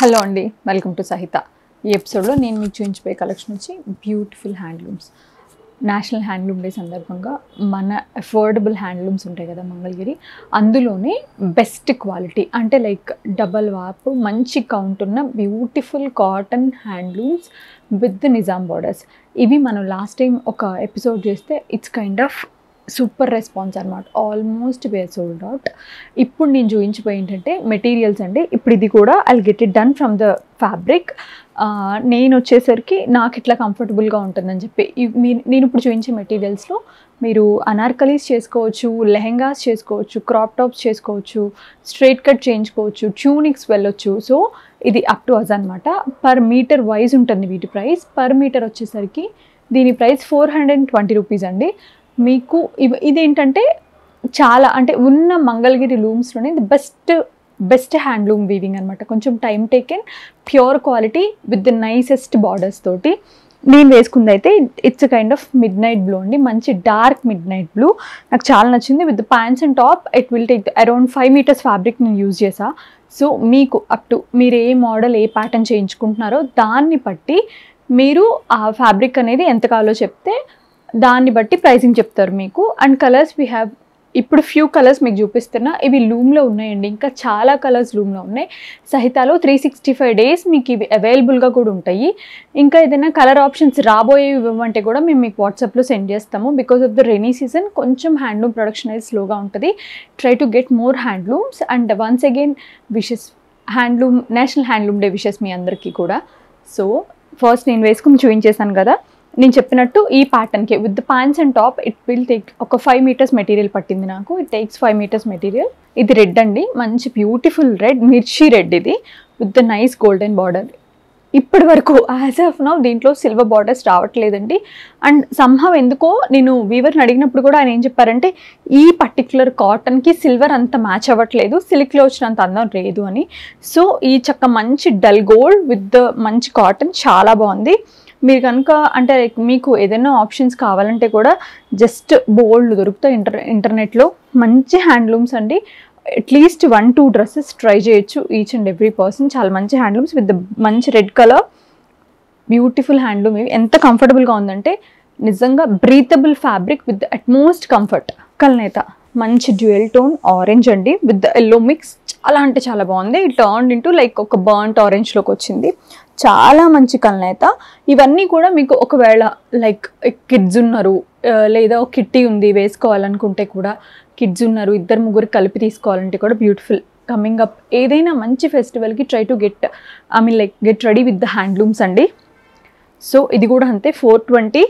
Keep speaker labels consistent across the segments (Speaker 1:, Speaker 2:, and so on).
Speaker 1: hello అండి welcome to సహిత ఈ ఎపిసోడ్లో నేను మీకు చూపించిపోయే కలెక్షన్ వచ్చి beautiful handlooms national handloom day సందర్భంగా మన అఫోర్డబుల్ హ్యాండ్లూమ్స్ ఉంటాయి కదా మంగళగిరి అందులోనే బెస్ట్ క్వాలిటీ అంటే లైక్ డబల్ వాప్ మంచి కౌంట్ ఉన్న beautiful cotton handlooms with Nizam borders ఇవి మనం లాస్ట్ టైం ఒక ఎపిసోడ్ చేస్తే it's kind of super response అనమాట ఆల్మోస్ట్ వేర్ సోల్డ్ అవుట్ ఇప్పుడు నేను చూపించిపోయి ఏంటంటే మెటీరియల్స్ అండి ఇప్పుడు ఇది కూడా I get it done from the fabric నేను వచ్చేసరికి నాకు ఇట్లా కంఫర్టబుల్గా ఉంటుందని చెప్పి ఇవ్- మీ- నేను ఇప్పుడు చూపించే మెటీరియల్స్లో మీరు అనార్కలీస్ చేసుకోవచ్చు లెహెంగాస్ చేసుకోవచ్చు క్రాప్ టాప్స్ చేసుకోవచ్చు స్ట్రైట్ కట్ చేయించుకోవచ్చు ట్యూనిక్స్ వెళ్ళొచ్చు సో ఇది అప్ టు అజ్ అనమాట పర్ మీటర్ వైజ్ ఉంటుంది వీటి ప్రైస్ పర్ మీటర్ వచ్చేసరికి దీని price four hundred and twenty rupees అండి మీకు ఇవ్ ఇదేంటంటే చాలా అంటే ఉన్న మంగళగిరి లూమ్స్లోనే the best best handloom weaving అనమాట కొంచెం time taken pure quality with the nicest borders తోటి నేను వేసుకుంది అయితే it's kind of midnight blue అండి మంచి డార్క్ మిడ్ నైట్ బ్లూ నాకు చాలా నచ్చింది with pants and top it will take around five metres fabric నేను యూజ్ చేసా సో మీకు అప్ టు మీరు ఏ మోడల్ ఏ ప్యాటర్న్ చేయించుకుంటున్నారో దాన్ని బట్టి మీరు ఆ ఫ్యాబ్రిక్ అనేది ఎంత కావాలో చెప్తే దాన్ని బట్టి ప్రైసింగ్ చెప్తారు మీకు అండ్ కలర్స్ వీ హ్యావ్ ఇప్పుడు ఫ్యూ కలర్స్ మీకు చూపిస్తున్నా ఇవి లూమ్లో ఉన్నాయండి ఇంకా చాలా కలర్స్ లూమ్లో ఉన్నాయి సహితాలో త్రీ సిక్స్టీ ఫైవ్ డేస్ మీకు ఇవి అవైలబుల్గా కూడా ఉంటాయి ఇంకా ఏదైనా కలర్ ఆప్షన్స్ రాబోయేవి ఇవ్వమంటే కూడా మేము మీకు వాట్సాప్లో సెండ్ చేస్తాము because of the rainy season కొంచెం హ్యాండ్లూమ్ ప్రొడక్షన్ అనేది స్లోగా ఉంటుంది try to get more handlooms and once again wishes handloom national handloom day wishes మీ అందరికీ కూడా సో ఫస్ట్ నేను వేసుకుని చూపించేశాను కదా నేను చెప్పినట్టు ఈ ప్యాటర్న్కి with the pants and top it will take ఒక ఫైవ్ మీటర్స్ మెటీరియల్ పట్టింది నాకు it takes five metres material ఇది రెడ్ అండి మంచి బ్యూటిఫుల్ రెడ్ మిర్చి రెడ్ ఇది with the nice golden border ఇప్పటి వరకు యాజ్ ఆఫ్ నౌ దీంట్లో సిల్వర్ బార్డర్స్ రావట్లేదండి అండ్ సంహవ్ ఎందుకో నేను వీవర్ని అడిగినప్పుడు కూడా ఆయన ఏం చెప్పారంటే ఈ పర్టికులర్ కాటన్కి సిల్వర్ అంత మ్యాచ్ అవ్వట్లేదు సిల్క్లో వచ్చినంత అందం లేదు అని సో ఈ చక్క మంచి డల్ గోల్డ్ విత్ ద మంచి కాటన్ చాలా బాగుంది మీరు కనుక అంటే like మీకు ఏదైనా ఆప్షన్స్ కావాలంటే కూడా జస్ట్ బోల్డ్ దొరుకుతాయి ఇంటర్ ఇంటర్నెట్లో మంచి హ్యాండ్లూమ్స్ అండి at least one two dresses try చేయొచ్చు ఈచ్ అండ్ ఎవ్రీ పర్సన్ చాలా మంచి హ్యాండ్లూమ్స్ విత్ మంచి రెడ్ కలర్ బ్యూటిఫుల్ హ్యాండ్లూమ్ ఇవి ఎంత కంఫర్టబుల్గా ఉందంటే నిజంగా breathable fabric with utmost comfort కల్నేత మంచి డ్యూయల్ టోన్ ఆరెంజ్ అండి విత్ ఎల్లో మిక్స్ చాలా అంటే చాలా బాగుంది ఇట్ టర్న్ ఇంటూ లైక్ ఒక బర్న్ట్ ఆరెంజ్లోకి వచ్చింది చాలా మంచి కల్నేత ఇవన్నీ కూడా మీకు ఒకవేళ లైక్ కిడ్స్ ఉన్నారు ఆ, లేదా ఒక కిట్టి ఉంది వేసుకోవాలనుకుంటే కూడా కిడ్స్ ఉన్నారు ఇద్దరు ముగ్గురు కలిపి తీసుకోవాలంటే కూడా బ్యూటిఫుల్ కమింగ్ అప్ ఏదైనా మంచి ఫెస్టివల్కి try to get I mean like get ready with the handlooms అండి సో ఇది కూడా అంతే ఫోర్ ట్వంటీ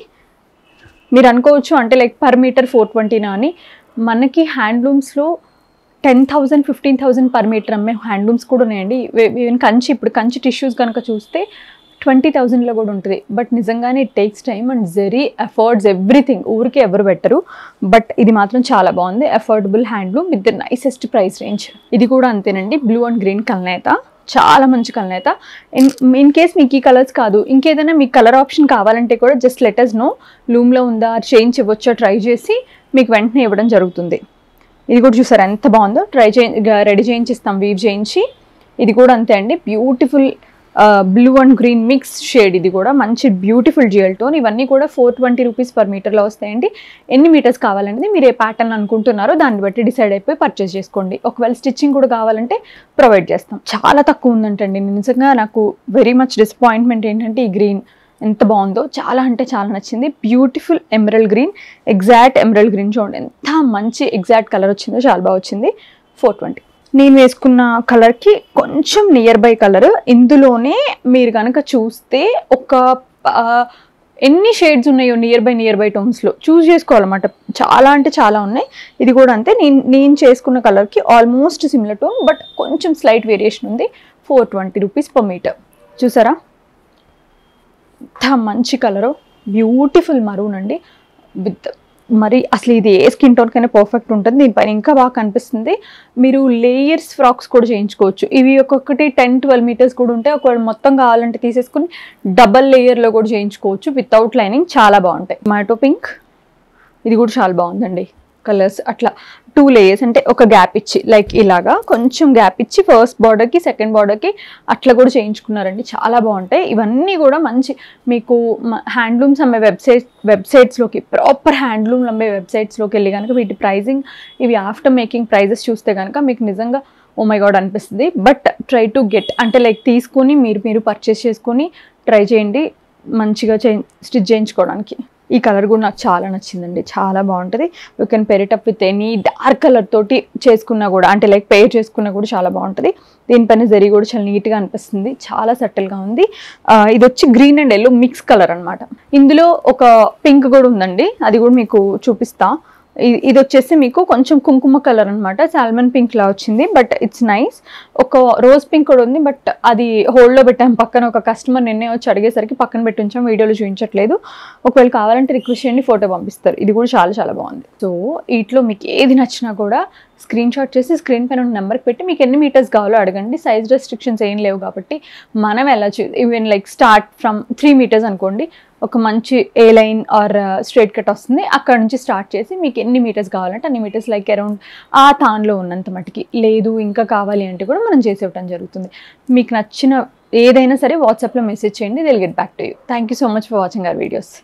Speaker 1: మీరు అనుకోవచ్చు అంటే లైక్ పర్ మీటర్ ఫోర్ ట్వంటీనా అని మనకి హ్యాండ్లూమ్స్లో ten thousand fifteen thousand per metre అమ్మే హ్యాండ్లూమ్స్ కూడా ఉన్నాయండి ఈవెన్ కంచి ఇప్పుడు కంచి టిష్యూస్ కనుక చూస్తే ట్వంటీ థౌజండ్లో కూడా ఉంటుంది బట్ నిజంగానే it takes time and zari affords everything ఊరికి ఎవరు పెట్టరు బట్ ఇది మాత్రం చాలా బాగుంది affordable handloom with the nicest price range ఇది కూడా అంతేనండి బ్లూ అండ్ గ్రీన్ కల్నేత చాలా మంచి కల్నేత ఇన్ ఇన్ కేస్ మీకు ఈ కలర్స్ కాదు ఇంకేదైనా మీకు కలర్ ఆప్షన్ కావాలంటే కూడా జస్ట్ లెటర్స్ నో లూమ్లో ఉందా చేంజ్ ఇవ్వచ్చో ట్రై చేసి మీకు వెంటనే ఇవ్వడం జరుగుతుంది ఇది కూడా చూసారు ఎంత బాగుందో ట్రై చే రెడీ చేయించిస్తాం వీవ్ చేయించి ఇది కూడా అంతే అండి beautiful blue and green mix shade ఇది కూడా మంచి బ్యూటిఫుల్ జియల్ టోన్ ఇవన్నీ కూడా ఫోర్ ట్వంటీ రూపీస్ పర్ మీటర్లో వస్తాయండి ఎన్ని మీటర్స్ కావాలనేది మీరు ఏ ప్యాటర్న్ అనుకుంటున్నారో దాన్ని బట్టి డిసైడ్ అయిపోయి పర్చేస్ చేసుకోండి ఒకవేళ స్టిచ్చింగ్ కూడా కావాలంటే ప్రొవైడ్ చేస్తాం చాలా తక్కువ ఉందంటండి నిజంగా నాకు వెరీ మచ్ డిసప్పాయింట్మెంట్ ఏంటంటే ఈ గ్రీన్ ఎంత బాగుందో చాలా అంటే చాలా నచ్చింది beautiful emerald green exact emerald green చూడండి ఎంత మంచి ఎగ్జాక్ట్ కలర్ వచ్చిందో చాలా బాగా వచ్చింది ఫోర్ ట్వంటీ నేను వేసుకున్న కలర్కి కొంచెం నియర్ బై కలర్ ఇందులోనే మీరు కనుక చూస్తే ఒక ఆ, ఎన్ని షేడ్స్ ఉన్నాయో నియర్ బై నియర్ బై టోన్స్లో చూస్ చేసుకోవాలన్నమాట చాలా అంటే చాలా ఉన్నాయి ఇది కూడా అంతే నేను నేను చేసుకున్న కలర్కి ఆల్మోస్ట్ సిమిలర్ టోన్ బట్ కొంచెం స్లైట్ వేరియేషన్ ఉంది four twenty rupees per metre చూసారా ఎంత మంచి కలరు బ్యూటిఫుల్ మరూన్ అండి విత్ మరి అసలు ఇది ఏ స్కిన్ టోన్కైనా పర్ఫెక్ట్ ఉంటుంది దీనిపైన ఇంకా బాగా కనిపిస్తుంది మీరు లేయర్స్ ఫ్రాక్స్ కూడా చేయించుకోవచ్చు ఇవి ఒక్కొక్కటి టెన్ ట్వెల్వ్ మీటర్స్ కూడా ఉంటే ఒకవేళ మొత్తం కావాలంటే తీసేసుకుని డబల్ లేయర్లో కూడా చేయించుకోవచ్చు వితౌట్ లైనింగ్ చాలా బాగుంటాయి మాటో పింక్ ఇది కూడా చాలా బాగుందండి కలర్స్ అట్లా టూ లేయర్స్ అంటే ఒక గ్యాప్ ఇచ్చి లైక్ ఇలాగా కొంచెం గ్యాప్ ఇచ్చి ఫస్ట్ బార్డర్కి సెకండ్ బార్డర్కి అట్లా కూడా చేయించుకున్నారండి చాలా బాగుంటాయి ఇవన్నీ కూడా మంచి మీకు హ్యాండ్లూమ్స్ అమ్మే వెబ్సైట్ వెబ్సైట్స్లోకి ప్రాపర్ హ్యాండ్లూమ్ అమ్మే వెబ్సైట్స్లోకి వెళ్ళి కనుక వీటి ప్రైజింగ్ ఇవి ఆఫ్టర్ మేకింగ్ ప్రైజెస్ చూస్తే కనుక మీకు నిజంగా ఓ మై గాడ్ అనిపిస్తుంది బట్ ట్రై టు గెట్ అంటే లైక్ తీసుకొని మీరు మీరు పర్చేస్ చేసుకొని ట్రై చేయండి మంచిగా చే స్టిచ్ చేయించుకోవడానికి ఈ కలర్ కూడా నాకు చాలా నచ్చిందండి చాలా బాగుంటుంది you can pair it up with any dark colour తోటి చేసుకున్నా కూడా అంటే లైక్ పేర్ చేసుకున్నా కూడా చాలా బాగుంటుంది దీనిపైన జరీ కూడా చాలా నీట్గా అనిపిస్తుంది చాలా సటిల్గా ఉంది ఆ, ఇది వచ్చి green and yellow mix colour అన్నమాట ఇందులో ఒక పింక్ కూడా ఉందండి అది కూడా మీకు చూపిస్తా ఇ- ఇది వచ్చేసి మీకు కొంచెం కుంకుమ కలర్ అనమాట సాల్మన్ పింక్ లా వచ్చింది బట్ ఇట్స్ నైస్ ఒక రోజ్ పింక్ కూడా ఉంది బట్ అది హోల్డ్లో పెట్టాం పక్కన ఒక కస్టమర్ నిన్నే వచ్చి అడిగేసరికి పక్కన పెట్టి ఉంచాం వీడియోలో చూపించట్లేదు ఒకవేళ కావాలంటే రిక్వెస్ట్ చేయండి ఫోటో పంపిస్తారు ఇది కూడా చాలా చాలా బాగుంది సో వీటిలో మీకు ఏది నచ్చినా కూడా స్క్రీన్ షాట్ చేసి స్క్రీన్ పైన ఉన్న నెంబర్కి పెట్టి మీకు ఎన్ని మీటర్స్ కావాలో అడగండి సైజ్ రెస్ట్రిక్షన్స్ ఏం లేవు కాబట్టి మనం ఎలా చూ even like start from three metres అనుకోండి ఒక మంచి A line or straight cut వస్తుంది అక్కడ నుంచి స్టార్ట్ చేసి మీకు ఎన్ని మీటర్స్ కావాలంటే అన్ని మీటర్స్ లైక్ అరౌండ్ ఆ తాన్లో ఉన్నంత మటుకి లేదు ఇంకా కావాలి అంటే కూడా మనం చేసి ఇవ్వడం జరుగుతుంది మీకు నచ్చిన ఏదైనా సరే వాట్సాప్లో మెసేజ్ చేయండి we'll get back to you thank you so much for watching our videos